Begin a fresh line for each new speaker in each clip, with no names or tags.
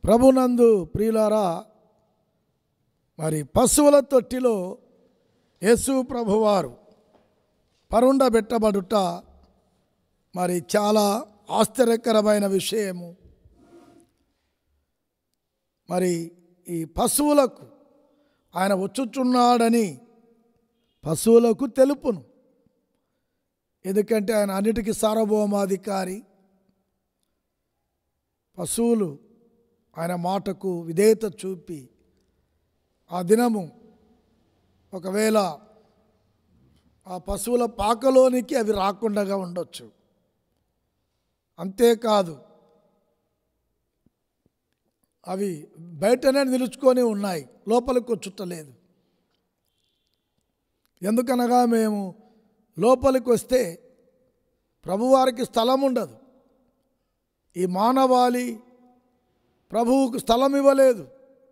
ప్రభునందు ప్రియులారా మరి పశువుల తొట్టిలో యేసు ప్రభువారు పరుండబెట్టబడుట మరి చాలా ఆశ్చర్యకరమైన విషయము మరి ఈ పశువులకు ఆయన వచ్చుచున్నాడని పశువులకు తెలుపును ఎందుకంటే ఆయన అన్నిటికీ సార్వభౌమాధికారి పశువులు ఆయన మాటకు విధేయత చూపి ఆ దినము ఒకవేళ ఆ పశువుల పాకలోనికి అవి రాకుండా ఉండొచ్చు అంతేకాదు అవి బయటనే నిలుచుకొని ఉన్నాయి లోపలికి వచ్చుటలేదు ఎందుకనగా మేము లోపలికి వస్తే ప్రభువారికి స్థలం ఉండదు ఈ మానవాళి ప్రభువుకు స్థలం ఇవ్వలేదు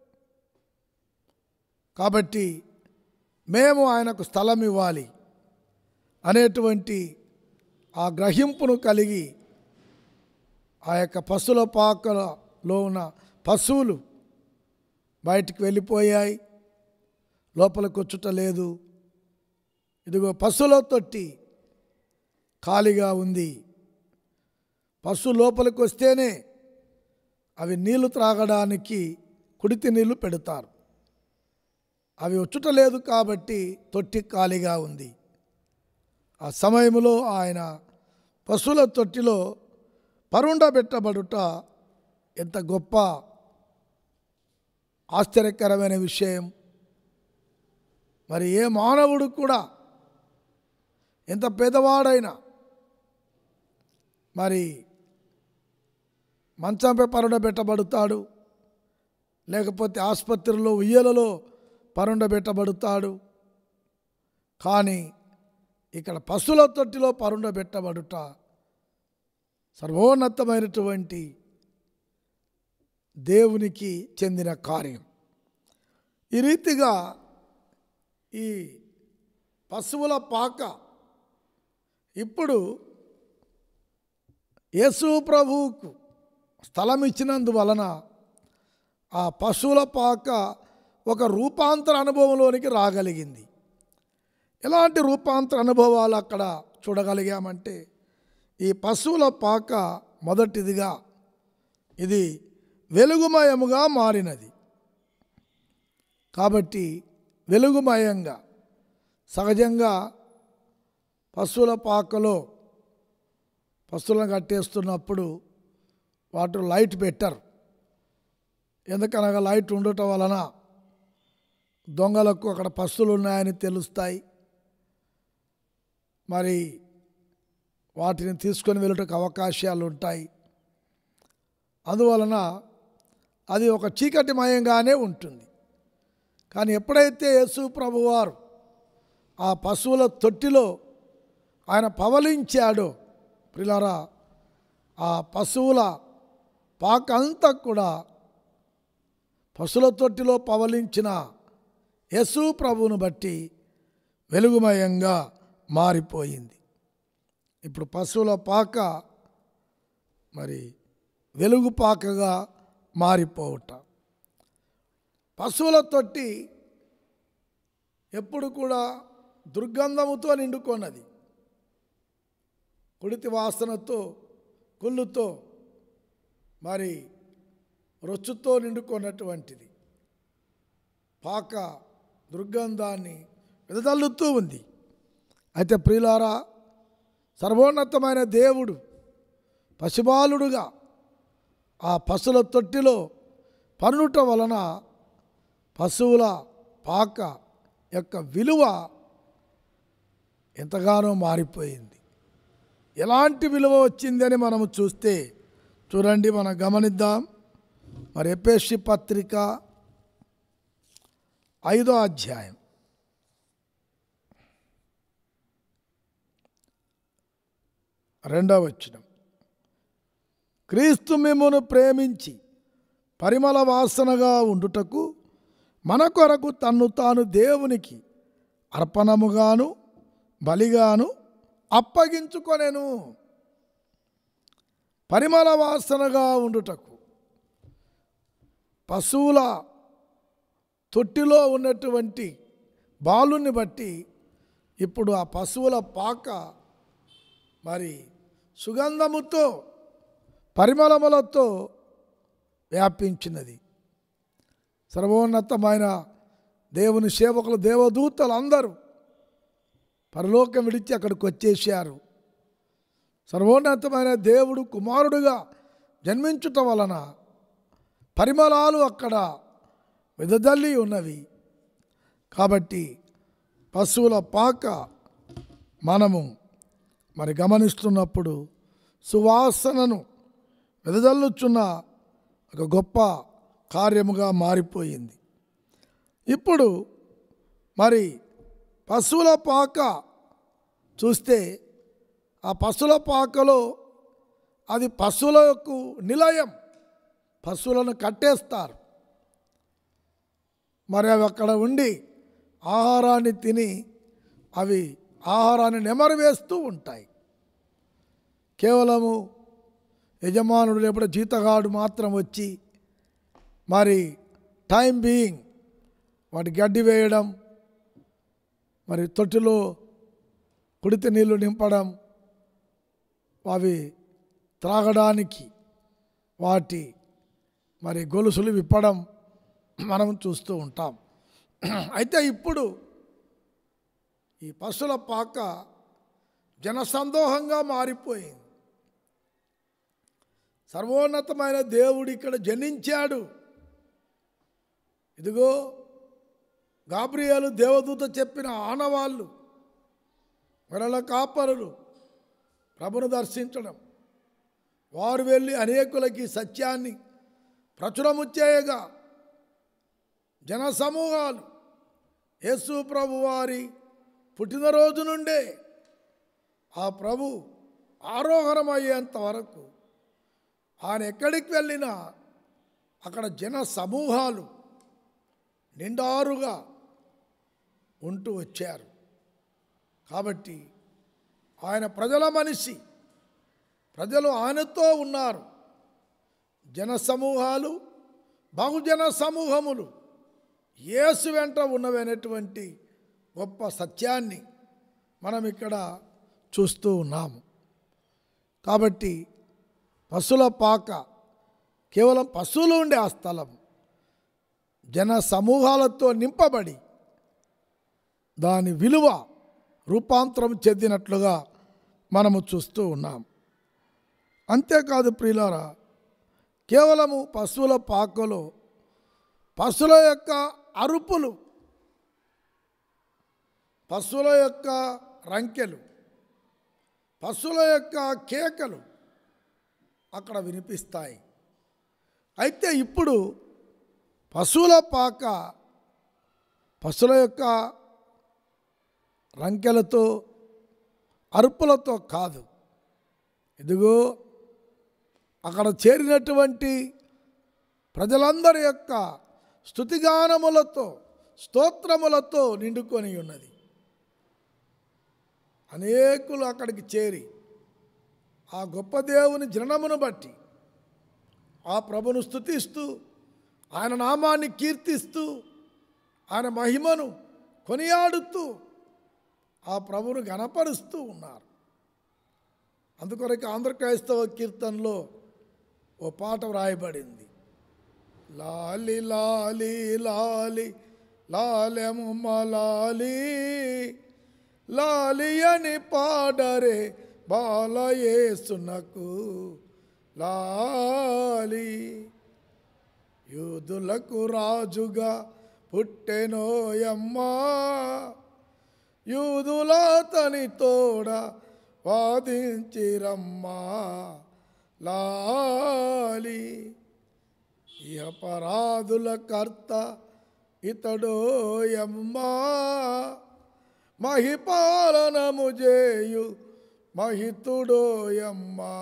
కాబట్టి మేము ఆయనకు స్థలం ఇవ్వాలి అనేటువంటి ఆ గ్రహింపును కలిగి ఆ యొక్క పశువుల పాకలో ఉన్న పశువులు బయటికి వెళ్ళిపోయాయి లోపలికి వచ్చుట లేదు ఇదిగో పశువుల తొట్టి ఖాళీగా ఉంది పశువు లోపలికి వస్తేనే అవి నీళ్లు త్రాగడానికి కుడితి నీళ్లు పెడతారు అవి వచ్చుట లేదు కాబట్టి తొట్టి ఖాళీగా ఉంది ఆ సమయంలో ఆయన పశువుల తొట్టిలో పరుండబెట్టబడుట ఎంత గొప్ప ఆశ్చర్యకరమైన విషయం మరి ఏ మానవుడు కూడా ఎంత పేదవాడైనా మరి మంచంపై పరుండబెట్టబడతాడు లేకపోతే ఆసుపత్రిలో ఉయ్యలలో పరుండబెట్టబడతాడు కానీ ఇక్కడ పశువుల తొట్టిలో పరుండబెట్టబడుట సర్వోన్నతమైనటువంటి దేవునికి చెందిన కార్యం ఈ రీతిగా ఈ పశువుల పాక ఇప్పుడు యేసు ప్రభువుకు స్థలం ఇచ్చినందువలన ఆ పశువుల పాక ఒక రూపాంతర అనుభవంలోనికి రాగలిగింది ఎలాంటి రూపాంతర అనుభవాలు అక్కడ చూడగలిగామంటే ఈ పశువుల పాక మొదటిదిగా ఇది వెలుగుమయముగా మారినది కాబట్టి వెలుగుమయంగా సహజంగా పశువుల పాకలో పశువులను కట్టేస్తున్నప్పుడు వాటి లైట్ పెట్టరు ఎందుకనగా లైట్ ఉండటం వలన దొంగలకు అక్కడ పశువులు ఉన్నాయని తెలుస్తాయి మరి వాటిని తీసుకొని వెళ్ళటకు అవకాశాలు ఉంటాయి అందువలన అది ఒక చీకటిమయంగానే ఉంటుంది కానీ ఎప్పుడైతే యేసు ప్రభువారు ఆ పశువుల తొట్టిలో ఆయన పవలించాడో ప్రిలారా ఆ పశువుల పాక అంతా కూడా పశువుల తొట్టిలో పవలించిన యేసు ప్రభువును బట్టి వెలుగుమయంగా మారిపోయింది ఇప్పుడు పశువుల పాక మరి వెలుగు పాకగా మారిపోవట పశువుల తొట్టి ఎప్పుడు కూడా దుర్గంధముతో నిండుకొన్నది కుడితి వాసనతో కుళ్ళుతో మరి రొచ్చుతో నిండుకున్నటువంటిది పాక దుర్గంధాన్ని వెదజల్లుతూ ఉంది అయితే ప్రియులారా సర్వోన్నతమైన దేవుడు పశుబాలుడుగా ఆ పశువుల తొట్టిలో పనుట వలన పశువుల పాక యొక్క విలువ ఎంతగానో మారిపోయింది ఎలాంటి విలువ వచ్చిందని మనము చూస్తే చూడండి మనం గమనిద్దాం మరి ఎపేషి పత్రిక ఐదో అధ్యాయం రెండవ వచ్చినం క్రీస్తు మిమ్మును ప్రేమించి పరిమళ వాసనగా ఉండుటకు మన కొరకు తన్ను తాను దేవునికి అర్పణముగాను బలిగాను అప్పగించుకొనెను పరిమళ వాసనగా ఉండుటకు పశువుల తొట్టిలో ఉన్నటువంటి బాలుని బట్టి ఇప్పుడు ఆ పశువుల పాక మరి సుగంధముతో పరిమళములతో వ్యాపించినది సర్వోన్నతమైన దేవుని సేవకులు దేవదూతలు అందరూ పరలోకం విడిచి అక్కడికి వచ్చేసారు సర్వోన్నతమైన దేవుడు కుమారుడుగా జన్మించుట వలన పరిమళాలు అక్కడ వెదజల్లి ఉన్నవి కాబట్టి పశువుల పాక మనము మరి గమనిస్తున్నప్పుడు సువాసనను వెదజల్లుచున్న ఒక గొప్ప కార్యముగా మారిపోయింది ఇప్పుడు మరి పశువుల పాక చూస్తే ఆ పశువుల పాకలో అది పశువులకు నిలయం పశువులను కట్టేస్తారు మరి అవి అక్కడ ఉండి ఆహారాన్ని తిని అవి ఆహారాన్ని నెమరు వేస్తూ ఉంటాయి కేవలము యజమానుడు లేకపోతే జీతగాడు మాత్రం వచ్చి మరి టైం బీయింగ్ వాటి గడ్డి వేయడం మరి తొట్టిలో కుడితి నీళ్లు నింపడం అవి త్రాగడానికి వాటి మరి గొలుసులు విప్పడం మనం చూస్తూ ఉంటాం అయితే ఇప్పుడు ఈ పశువుల పాక జనసందోహంగా మారిపోయింది సర్వోన్నతమైన దేవుడు ఇక్కడ జనించాడు ఇదిగో గాబ్రియాలు దేవదూత చెప్పిన ఆనవాళ్ళు గొర్రెల కాపరులు ప్రభును దర్శించడం వారు వెళ్ళి అనేకులకి సత్యాన్ని ప్రచురము చేయగా జన సమూహాలు యేసు ప్రభు వారి పుట్టినరోజు నుండే ఆ ప్రభు ఆరోహణమయ్యేంత వరకు ఆయన ఎక్కడికి వెళ్ళినా అక్కడ జన సమూహాలు నిండారుగా ఉంటూ వచ్చారు కాబట్టి ఆయన ప్రజల మనిషి ప్రజలు ఆయనతో ఉన్నారు జన సమూహాలు బహుజన సమూహములు యేసు వెంట ఉన్నవైనటువంటి గొప్ప సత్యాన్ని మనం ఇక్కడ చూస్తూ ఉన్నాము కాబట్టి పశువుల పాక కేవలం పశువులు ఉండే ఆ స్థలం జన సమూహాలతో నింపబడి దాని విలువ రూపాంతరం చెందినట్లుగా మనము చూస్తూ ఉన్నాం అంతేకాదు ప్రియులారా కేవలము పశువుల పాకలో పశువుల యొక్క అరుపులు పశువుల యొక్క రంకెలు పశువుల యొక్క కేకలు అక్కడ వినిపిస్తాయి అయితే ఇప్పుడు పశువుల పాక పశువుల యొక్క రంకెలతో అరుపులతో కాదు ఇదిగో అక్కడ చేరినటువంటి ప్రజలందరి యొక్క స్థుతిగానములతో స్తోత్రములతో నిండుకొని ఉన్నది అనేకులు అక్కడికి చేరి ఆ గొప్ప దేవుని జననమును బట్టి ఆ ప్రభును స్థుతిస్తూ ఆయన నామాన్ని కీర్తిస్తూ ఆయన మహిమను కొనియాడుతూ ఆ ప్రభును గణపరుస్తూ ఉన్నారు అందుకొరకు ఆంధ్ర క్రైస్తవ కీర్తనలో ఓ పాట వ్రాయబడింది లాలి లాలి లాలి లాలెమ్మ లాలి లాలి అని పాడరే బాలయేసునకు లాలి యూదులకు రాజుగా పుట్టెనోయమ్మా యూదుల తని తోడ వాదించిరమ్మా లాలి ఈ అపరాధుల కర్త ఇతడోయమ్మా మహిపాలనము చేయు మహితుడోయమ్మా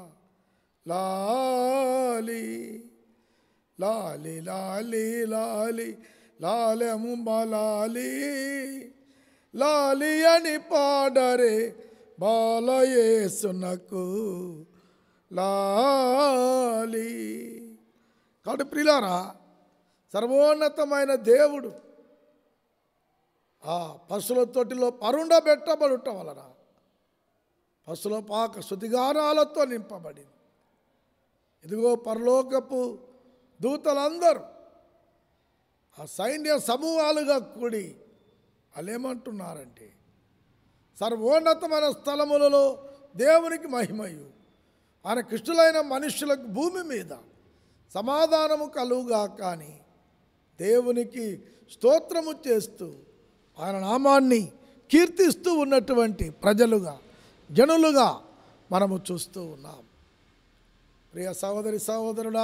లాలి లాలి లాలి లాలి లాలెమ్మ లాలి లాలి అని పాడరే బాలయేసునకు లాలి కాబట్టి ప్రిలారా సర్వోన్నతమైన దేవుడు ఆ పశువుల తొట్టిలో పరుండబెట్టబడుట వలన పశువుల పాక శుతిగానాలతో నింపబడింది ఇదిగో పరలోకపు దూతలందరూ ఆ సైన్య సమూహాలుగా కూడి వాళ్ళు ఏమంటున్నారంటే సర్వోన్నతమైన స్థలములలో దేవునికి మహిమయు ఆయన కృష్ణులైన మనుషులకు భూమి మీద సమాధానము కలుగుగా కానీ దేవునికి స్తోత్రము చేస్తూ ఆయన నామాన్ని కీర్తిస్తూ ఉన్నటువంటి ప్రజలుగా జనులుగా మనము చూస్తూ ఉన్నాం ప్రియ సహోదరి సహోదరుడా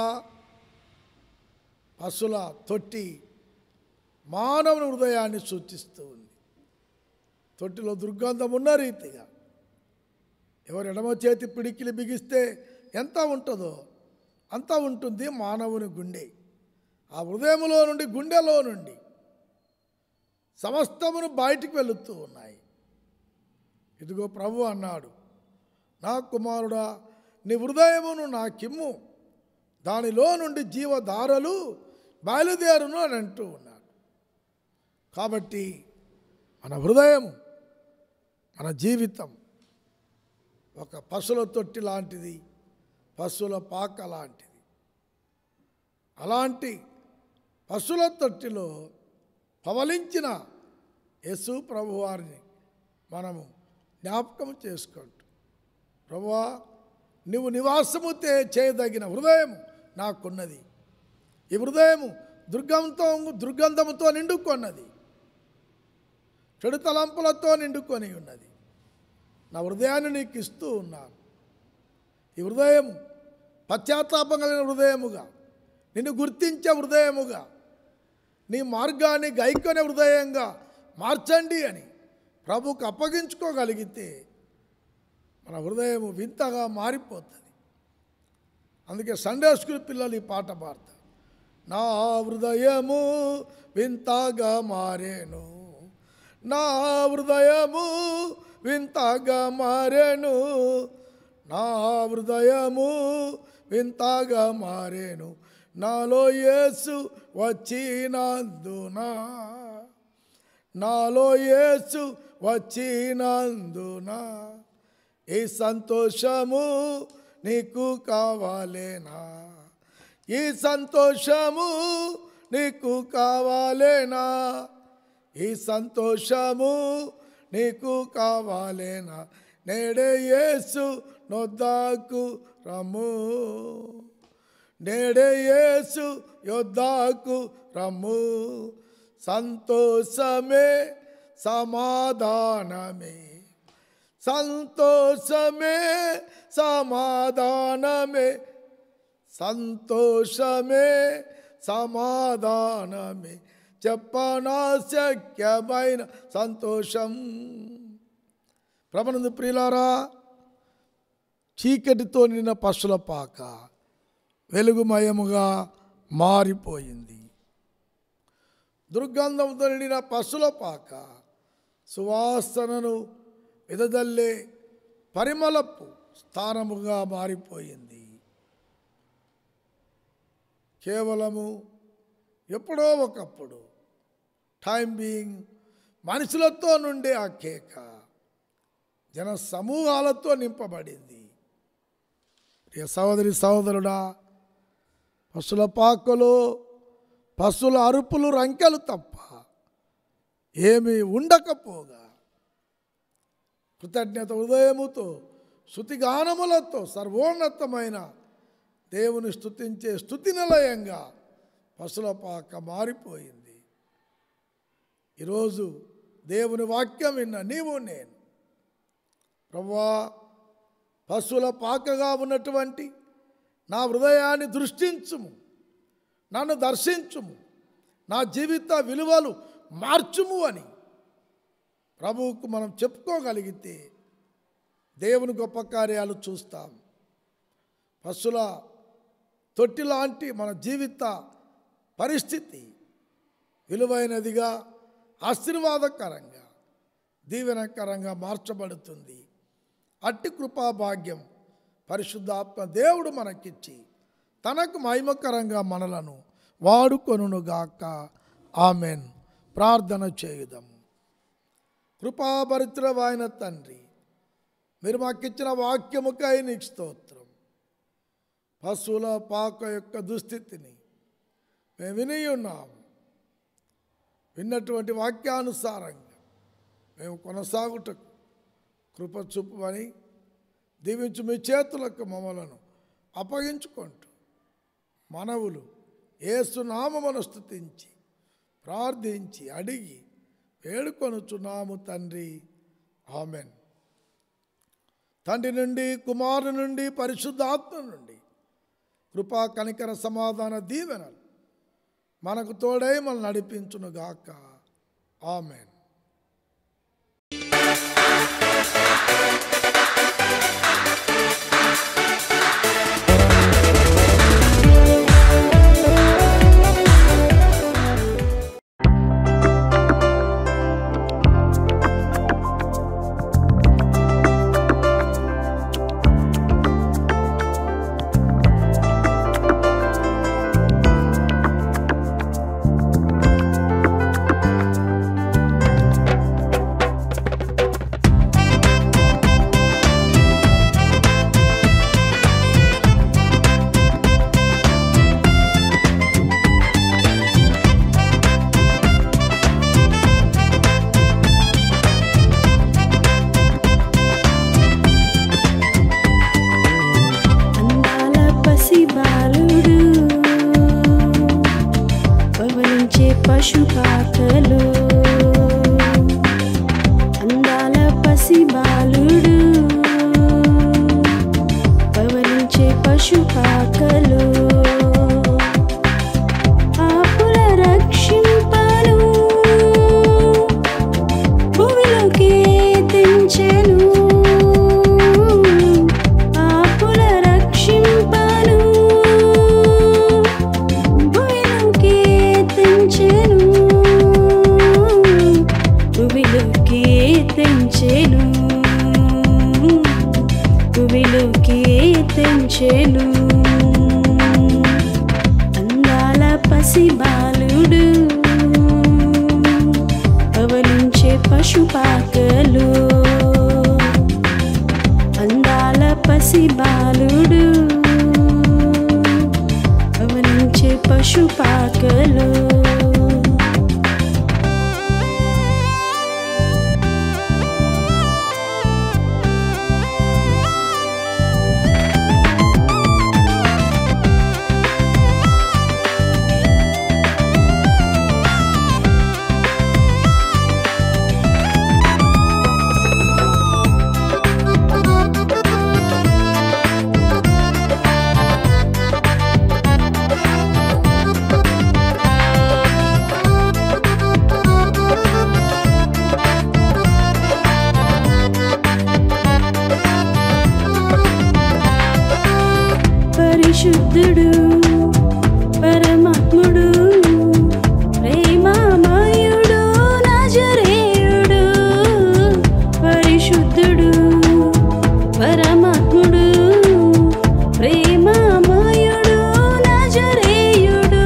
పశుల తొట్టి మానవుని హృదయాన్ని సూచిస్తూ ఉంది తొట్టిలో దుర్గంధం ఉన్న రీతిగా ఎవరు ఎడమ చేతి పిడికిలి బిగిస్తే ఎంత ఉంటుందో అంత ఉంటుంది మానవుని గుండె ఆ హృదయములో నుండి గుండెలో నుండి సమస్తమును బయటికి వెళుతూ ఉన్నాయి ఇదిగో ప్రభు అన్నాడు నా కుమారుడా నీ హృదయమును నాకిమ్ము దానిలో నుండి జీవధారలు బయలుదేరును అని అంటూ ఉన్నాడు కాబట్టి మన హృదయం మన జీవితం ఒక పశువుల తొట్టి లాంటిది పశువుల పాక లాంటిది అలాంటి పశువుల తొట్టిలో పవలించిన యేసు ప్రభువారిని మనము జ్ఞాపకం చేసుకుంటూ ప్రభువా నువ్వు నివాసము తే- చేయదగిన హృదయం నాకున్నది ఈ హృదయము దుర్గంతో దుర్గంధముతో నిండుకొన్నది చెడు తలంపులతో నిండుకొని ఉన్నది నా హృదయాన్ని నీకు ఇస్తూ ఉన్నాను ఈ హృదయం పశ్చాత్తాపం కలిగిన హృదయముగా నిన్ను గుర్తించే హృదయముగా నీ మార్గాన్ని గైకొనే హృదయంగా మార్చండి అని ప్రభుకు అప్పగించుకోగలిగితే మన హృదయం వింతగా మారిపోతుంది అందుకే సండే స్కూల్ పిల్లలు ఈ పాట పాడతారు నా హృదయము వింతగా మారేను నా హృదయము వింతగా మారేను నా హృదయము వింతగా మారేను నాలో యేసు వచ్చినందున నాలో యేసు వచ్చినందున ఈ సంతోషము నీకు కావాలేనా ఈ సంతోషము నీకు కావాలేనా ఈ సంతోషము నీకు కావాలేనా నేడే యేసు నొద్దాకు రమ్ము నేడే యేసు యొద్దాకు రమ్ము సంతోషమే సమాధానమే సంతోషమే సమాధానమే సంతోషమే సమాధానమే చెప్పనా శక్యమైన సంతోషం ప్రభనందు ప్రియులారా చీకటితో నిన్న పశుల పాక వెలుగుమయముగా మారిపోయింది దుర్గంధంతో నిండిన పశుల పాక సువాసనను విదదల్లే పరిమళపు స్థానముగా మారిపోయింది కేవలము ఎప్పుడో ఒకప్పుడు టైం బీయింగ్ మనుషులతో నుండే ఆ కేక జన సమూహాలతో నింపబడింది ప్రియ సహోదరి సహోదరుడా పశుల పాకలో పశువుల అరుపులు రంకెలు తప్ప ఏమీ ఉండకపోగా కృతజ్ఞత హృదయముతో శృతిగానములతో సర్వోన్నతమైన దేవుని స్తుతించే స్థుతి నిలయంగా పశుల పాక మారిపోయింది ఈరోజు దేవుని వాక్యం విన్న నీవు నేను ప్రభువా పశువుల పాకగా ఉన్నటువంటి నా హృదయాన్ని దృష్టించుము నన్ను దర్శించుము నా జీవిత విలువలు మార్చుము అని ప్రభువుకు మనం చెప్పుకోగలిగితే దేవుని గొప్ప కార్యాలు చూస్తాం పశువుల తొట్టి లాంటి మన జీవిత పరిస్థితి విలువైనదిగా ఆశీర్వాదకరంగా దీవెనకరంగా మార్చబడుతుంది అట్టి కృపా భాగ్యం పరిశుద్ధాత్మ దేవుడు మనకిచ్చి తనకు మహిమకరంగా మనలను వాడుకొనుగాక ఆమెన్ ప్రార్థన చేయుదాము కృపాభరిద్రమైన తండ్రి మీరు మాకిచ్చిన వాక్యముకై నీకు స్తోత్రం పశువుల పాక యొక్క దుస్థితిని మేము విని ఉన్నాము విన్నటువంటి వాక్యానుసారంగా మేము కొనసాగుటకు కృప చూపమని దీవించు మీ చేతులకు మమ్మలను అప్పగించుకుంటూ మనవులు ఏసునామమును స్తుతించి ప్రార్థించి అడిగి వేడుకొనుచున్నాము తండ్రి ఆమెన్ తండ్రి నుండి కుమారు నుండి పరిశుద్ధాత్మ నుండి కృపా కనికర సమాధాన దీవెనలు మనకు తోడై మనం నడిపించునుగాక ఆమెన్
అందాల పసి బాలుడు పవలించే పశుపాకలు అందాల పసి బాలుడు పవలించే పశుపాకలు ఆపుల రక్షింపను భూమిలోకి తెంచెను ఆపుల రక్షింపను భూమిలోకి తెంచెను భూమిలోకి తెంచెను భూమిలోకి తెంచెను అందాల పసి బాలుడు పవలించే పశుపాకలు అందాల పసి బాలుడు పవలించే పశుపాకలు పరిశుద్ధుడు పరమాత్ముడు ప్రేమామయుడు నజరేయుడు పరిశుద్ధుడు పరమాత్ముడు ప్రేమామయుడు నజరేయుడు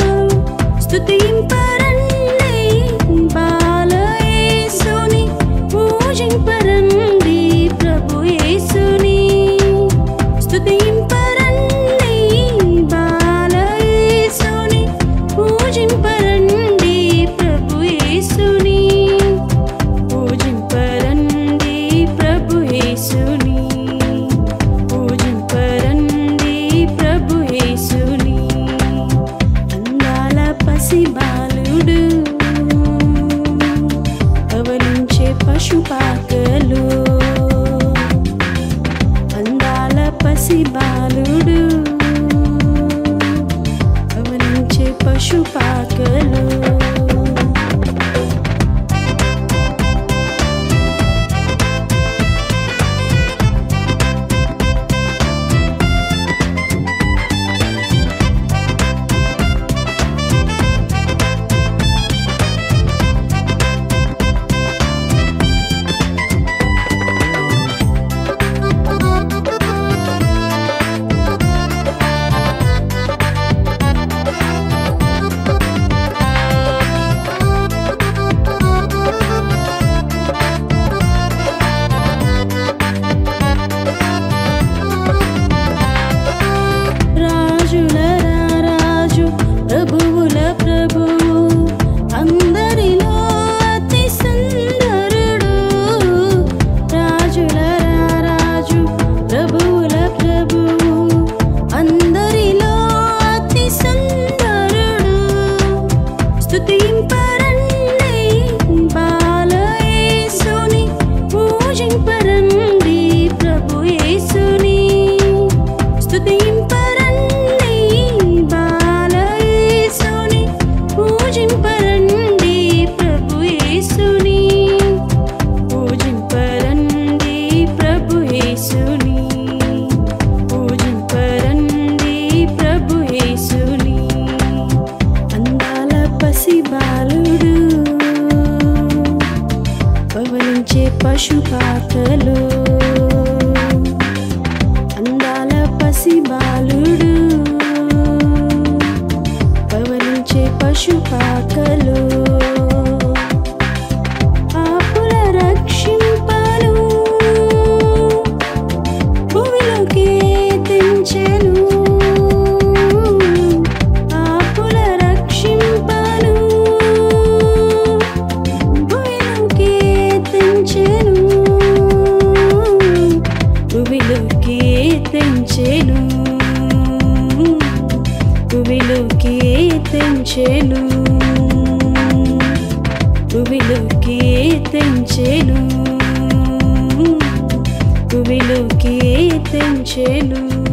స్తుతింపరండి బాలయేసుని పూజింపరండి ప్రభు యేసుని స్తుతింపరండి బాలయేసుని పూజింపరండి ప్రభు యేసుని పూజింపరండి ప్రభు యేసుని పూజింపరండి ప్రభు యేసుని అందాల పసి బాలుడు పవలించే పశుపాకలు అందాల పసి బాలుడు పవలించే పశుపాకలు పశుపాకలో అందాల పసిబాలుడు పవలించే పశుపాకలో పాపుల రక్షింపను భూమిలోకి తెంచెను పాపుల రక్షింపను భూమిలోకి తెంచెను భూమిలోకి తెంచెను భూమిలోకి తెంచెను భూమిలోకి తెంచెను భూమిలోకి తెంచెను